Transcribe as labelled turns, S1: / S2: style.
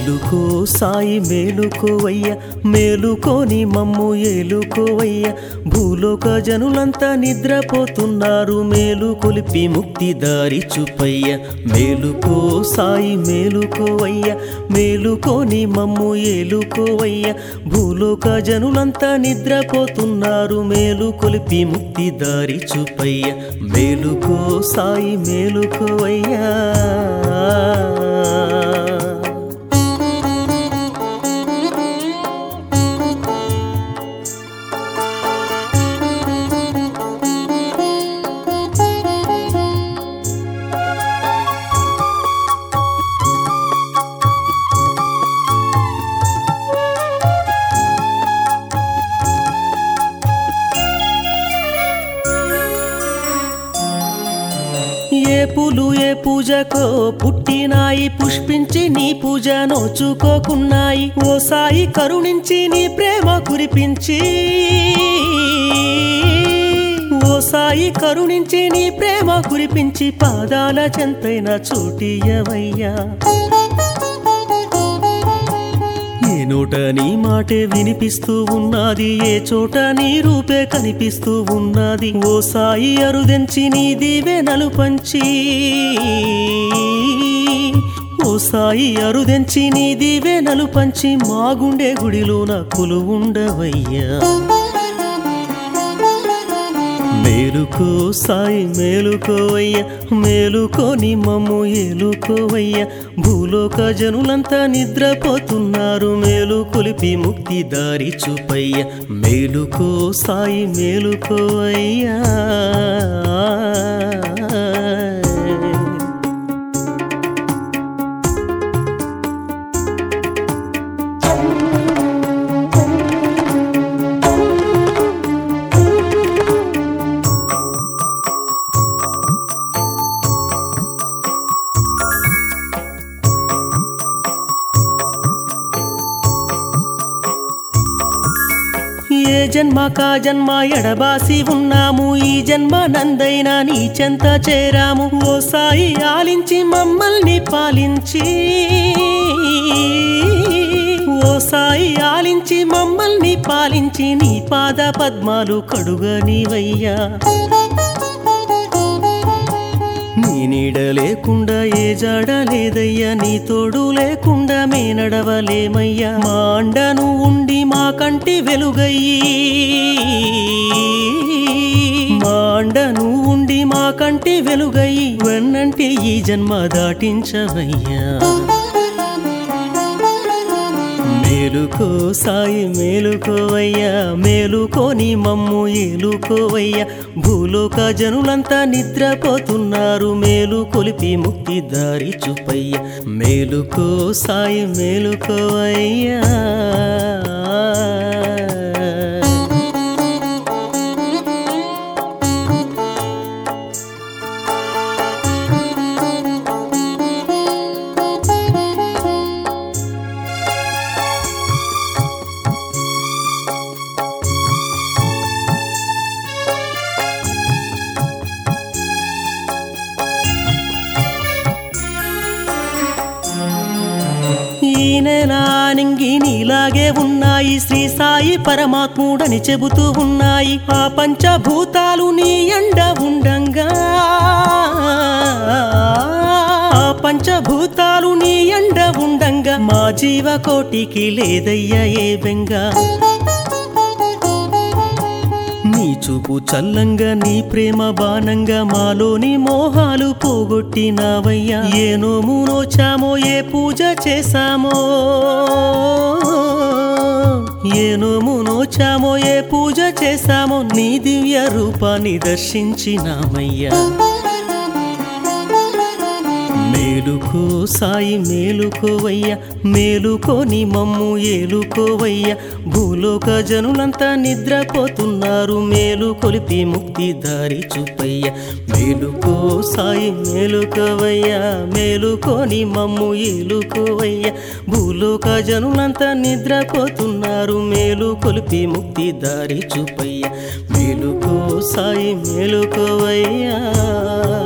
S1: మేలుకో సాయి మేలుకోవయ్య మేలుకోని మమ్ము ఏలుకోవయ్య భూలోక జనులంతా నిద్రపోతున్నారు మేలు కొలిపి ముక్తి దారి చూపయ్య మేలుకో సాయి మేలుకోవయ్య మేలుకోని మమ్ము ఏలుకోవయ్య భూలోక జనులంతా నిద్రపోతున్నారు మేలు కొలిపి ముక్తి దారి చూపయ్య మేలుకో సాయి మేలుకోవయ్యా ఏ పూలు ఏ పూజకో పుట్టినాయి పుష్పించి నీ పూజ నోచుకోకున్నాయి ఓ సాయి కరుణించి నీ ప్రేమ కురిపించి ఓ సాయి కరుణించి నీ ప్రేమ కురిపించి పాదాల చెంతైన చోటియవయ్యా ఏ నోట నీ మాటే వినిపిస్తూ ఉన్నది ఏ చోట నీ రూపే కనిపిస్తూ ఉన్నది ఓ సాయి అరుదెంచి నీ దీవెనలు పంచి ఓ సాయి అరుదెంచి నీ దీవెనలు పంచి మా గుండె గుడిలోన కొలువుండవయ్యా మేలుకో సాయి మేలుకోవయ్య మేలుకోని మమ్ము ఏలుకోవయ్య భూలోక జనులంతా నిద్రపోతున్నారు మేలు కొలిపి ముక్తి దారి చూపయ్య మేలుకో సాయి మేలుకోవయ్యా ఏ జన్మ కా జన్మ ఎడబాసి ఉన్నాము ఈ జన్మ నందైనా నీ చెంత చేరాము ఓ సాయి ఆలించి మమ్మల్ని పాలించి ఓ సాయి ఆలించి మమ్మల్ని పాలించి నీ పాద పద్మాలు కడుగనివయ్యా నీ నీడ లేకుండా ఏ జాడ లేదయ్యా నీ తోడు లేకుండా మే నడవలేమయ్యా మా అండను ఉండి మా కంటి వెలుగయ్యి మా అండను ఉండి మా కంటి వెలుగయ్యి వెన్నంటి ఈ జన్మ దాటించవయ్యా మేలుకో సాయి మేలుకోవయ్యా మేలుకోని మమ్ము ఏలుకోవయ్యా భూలోక జనులంతా నిద్రపోతున్నారు మేలు కొలిపి ముక్తి దారి చూపయ్యా మేలుకో సాయి మేలుకోవయ్యా ఈ నెల నింగి నీలాగే ఉన్నాయి శ్రీ సాయి పరమాత్ముడని చెబుతూ ఉన్నాయి ఆ పంచభూతాలు నీ ఎండ ఉండంగా ఆ పంచభూతాలు నీ ఎండ ఉండంగా మా జీవకోటికి లేదయ్యా ఏ బెంగా నీ చూపు చల్లంగా నీ ప్రేమ బాణంగా మాలోని మోహాలు పోగొట్టినావయ్యా ఏ నోము నోచామో ఏ పూజ చేశామో ఏ నోము నోచామో ఏ పూజ చేశామో నీ దివ్య రూపాన్ని దర్శించినామయ్యా మేలుకో సాయి మేలుకోవయ్యా మేలుకోని మమ్ము ఏలుకోవయ్యా భూలోక జనులంతా నిద్రపోతున్నారు మేలు కొలిపి ముక్తి దారి చూపయ్యా మేలుకో సాయి మేలుకోవయ్యా మేలుకోని మమ్ము ఏలుకోవయ్యా భూలోక జనులంతా నిద్రపోతున్నారు మేలు కొలిపి ముక్తి దారి చూపయ్యా మేలుకో సాయి మేలుకోవయ్యా